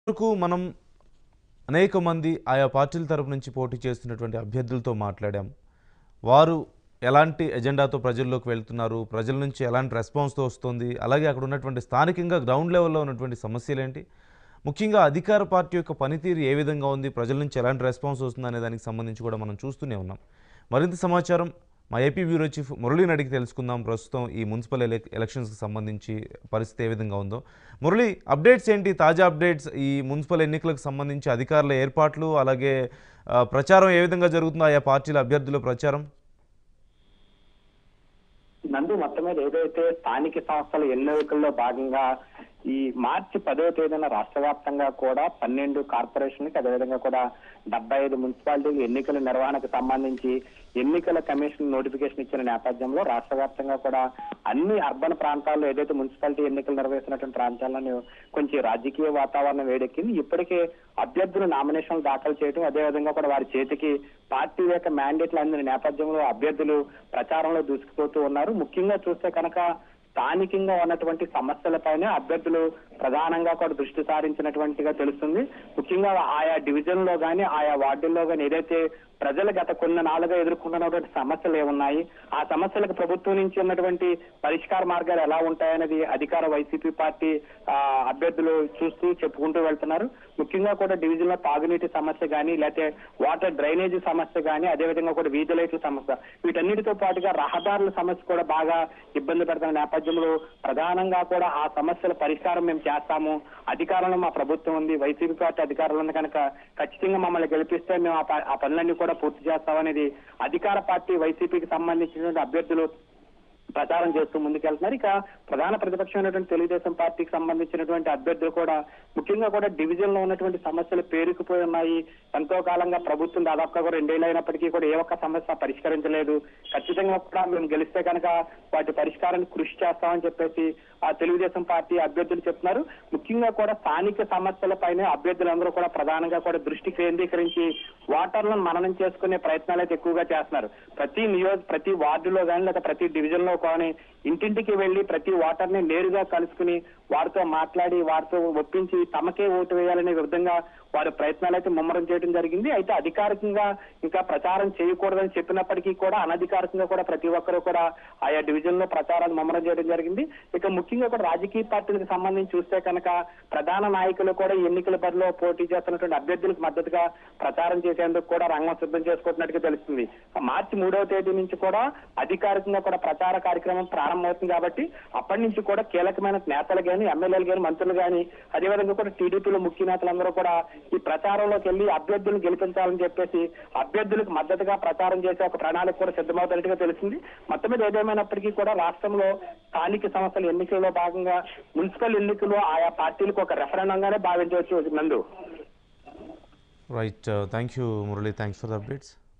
వరకు మనం అనేక మంది ఆయా పార్టీల తరపు నుంచి పోటీ చేస్తున్నటువంటి అభ్యర్థులతో మాట్లాడాం వారు ఎలాంటి ఎజెండాతో ప్రజల్లోకి వెళ్తున్నారు ప్రజల నుంచి ఎలాంటి రెస్పాన్స్తో వస్తుంది అలాగే అక్కడ ఉన్నటువంటి స్థానికంగా గ్రౌండ్ లెవెల్లో ఉన్నటువంటి సమస్యలు ఏంటి ముఖ్యంగా అధికార పార్టీ యొక్క పనితీరు ఏ విధంగా ఉంది ప్రజల నుంచి ఎలాంటి రెస్పాన్స్ వస్తుంది అనే దానికి సంబంధించి కూడా మనం చూస్తూనే ఉన్నాం మరింత సమాచారం మా ఏపీ బ్యూరో చీఫ్ మురళిని అడిగి తెలుసుకుందాం ప్రస్తుతం ఈ మున్సిపల్ ఎలక్ ఎలక్షన్స్కి సంబంధించి పరిస్థితి ఏ విధంగా ఉందో మురళి అప్డేట్స్ ఏంటి తాజా అప్డేట్స్ ఈ మున్సిపల్ ఎన్నికలకు సంబంధించి అధికారుల ఏర్పాట్లు అలాగే ఆ, ప్రచారం ఏ విధంగా జరుగుతుందో ఆయా పార్టీల అభ్యర్థుల ప్రచారం నందు మొత్తం మీద ఏదైతే స్థానిక సంస్థల ఎన్నికల్లో భాగంగా ఈ మార్చి పదవ తేదీన రాష్ట్ర వ్యాప్తంగా కూడా పన్నెండు కార్పొరేషన్కి అదేవిధంగా కూడా డెబ్బై ఐదు మున్సిపాలిటీ ఎన్నికల నిర్వహణకు సంబంధించి ఎన్నికల కమిషన్ నోటిఫికేషన్ ఇచ్చిన నేపథ్యంలో రాష్ట్ర వ్యాప్తంగా కూడా అన్ని అర్బన్ ప్రాంతాల్లో ఏదైతే మున్సిపాలిటీ ఎన్నికలు నిర్వహిస్తున్నటువంటి ప్రాంతాలను కొంచెం రాజకీయ వాతావరణం వేడెక్కింది ఇప్పటికే అభ్యర్థులు నామినేషన్లు దాఖలు చేయడం అదేవిధంగా కూడా వారి చేతికి పార్టీ యొక్క మ్యాండేట్లు అందిన నేపథ్యంలో అభ్యర్థులు ప్రచారంలో దూసుకుపోతూ ఉన్నారు ముఖ్యంగా చూస్తే కనుక స్థానికంగా ఉన్నటువంటి సమస్యలపైనే అభ్యర్థులు ప్రధానంగా కూడా దృష్టి సారించినటువంటిగా తెలుస్తుంది ముఖ్యంగా ఆయా డివిజన్ లో గానీ ఆయా వార్డుల్లో గానీ ఏదైతే ప్రజలు గత కొన్ని నాలుగా ఎదుర్కొంటున్నటువంటి సమస్యలు ఏమున్నాయి ఆ సమస్యలకు ప్రభుత్వం నుంచి ఉన్నటువంటి పరిష్కార మార్గాలు ఎలా ఉంటాయనేది అధికార వైసీపీ పార్టీ ఆ, అభ్యర్థులు చూస్తూ చెప్పుకుంటూ వెళ్తున్నారు ముఖ్యంగా కూడా డివిజన్ లో తాగునీటి సమస్య గానీ లేకపోతే వాటర్ డ్రైనేజీ సమస్య గానీ అదేవిధంగా కూడా వీధి లైట్ల సమస్య వీటన్నిటితో పాటుగా రహదారుల సమస్య కూడా బాగా ఇబ్బంది పెడుతున్న నేపథ్యంలో ప్రధానంగా కూడా ఆ సమస్యల పరిష్కారం మేము చేస్తాము అధికారంలో మా ప్రభుత్వం ఉంది వైసీపీ పార్టీ అధికారంలో ఉంది కనుక ఖచ్చితంగా మమ్మల్ని గెలిపిస్తే మేము ఆ ప- ఆ పనులన్నీ కూడా పూర్తి చేస్తామనేది అధికార పార్టీ వైసీపీకి సంబంధించినటువంటి అభ్యర్థులు ప్రచారం చేస్తూ ముందుకెళ్తున్నారు ఇక ప్రధాన ప్రతిపక్షమైనటువంటి తెలుగుదేశం పార్టీకి సంబంధించినటువంటి అభ్యర్థులు కూడా ముఖ్యంగా కూడా డివిజన్ లో ఉన్నటువంటి సమస్యలు పేరుకుపోయి ఉన్నాయి ఎంతో కాలంగా ప్రభుత్వం దాదాపుగా కూడా రెండేళ్ళు అయినప్పటికీ కూడా ఏ ఒక్క సమస్య పరిష్కరించలేదు ఖచ్చితంగా కూడా మేము గెలిస్తే కనుక వాటి పరిష్కారానికి కృషి చేస్తామని చెప్పేసి ఆ తెలుగుదేశం పార్టీ అభ్యర్థులు చెప్తున్నారు ముఖ్యంగా కూడా స్థానిక సమస్యలపైనే అభ్యర్థులందరూ కూడా ప్రధానంగా కూడా దృష్టి కేంద్రీకరించి ఓటర్లను మననం చేసుకునే ప్రయత్నాలు అయితే ఎక్కువగా చేస్తున్నారు ప్రతి నియోజ ప్రతి వార్డులో కానీ లేదా ప్రతి డివిజన్ లో కానీ ఇంటింటికి వెళ్లి ప్రతి ఓటర్ని నేరుగా కలుసుకుని వారితో మాట్లాడి వారితో ఒప్పించి తమకే ఓటు వేయాలనే విధంగా వారు ప్రయత్నాలు అయితే ముమ్మరం చేయడం జరిగింది అయితే అధికారికంగా ఇంకా ప్రచారం చేయకూడదని చెప్పినప్పటికీ కూడా అనధికారికంగా కూడా ప్రతి ఒక్కరూ కూడా ఆయా డివిజన్ లో ప్రచారాలు ముమ్మరం చేయడం జరిగింది ఇక ముఖ్యంగా కూడా రాజకీయ పార్టీలకు సంబంధించి చూస్తే కనుక ప్రధాన నాయకులు కూడా ఈ ఎన్నికల బరిలో పోటీ చేస్తున్నటువంటి అభ్యర్థులకు మద్దతుగా ప్రచారం చేసేందుకు కూడా రంగం సిద్ధం చేసుకుంటున్నట్టుగా తెలుస్తుంది మార్చి మూడవ తేదీ నుంచి కూడా అధికారికంగా కూడా ప్రచార కార్యక్రమం ప్రారంభమవుతుంది కాబట్టి అప్పటి నుంచి కూడా కీలకమైన నేతలు గాని ఎమ్మెల్యేలు గాని మంత్రులు గాని అదేవిధంగా కూడా టీడీపీలో ముఖ్య నేతలందరూ కూడా ఈ ప్రచారంలోకి వెళ్లి అభ్యర్థులను గెలిపించాలని చెప్పేసి అభ్యర్థులకు మద్దతుగా ప్రచారం చేసే ఒక ప్రణాళిక కూడా సిద్ధమవుతున్నట్టుగా తెలిసింది మొత్తం మీద ఏదేమైనప్పటికీ కూడా రాష్ట్రంలో స్థానిక సంస్థల ఎన్నికల్లో భాగంగా మున్సిపల్ ఎన్నికలు ఆయా పార్టీలకు ఒక రెఫరెండంగానే భావించవచ్చు నందు right thank you Murali thanks for the updates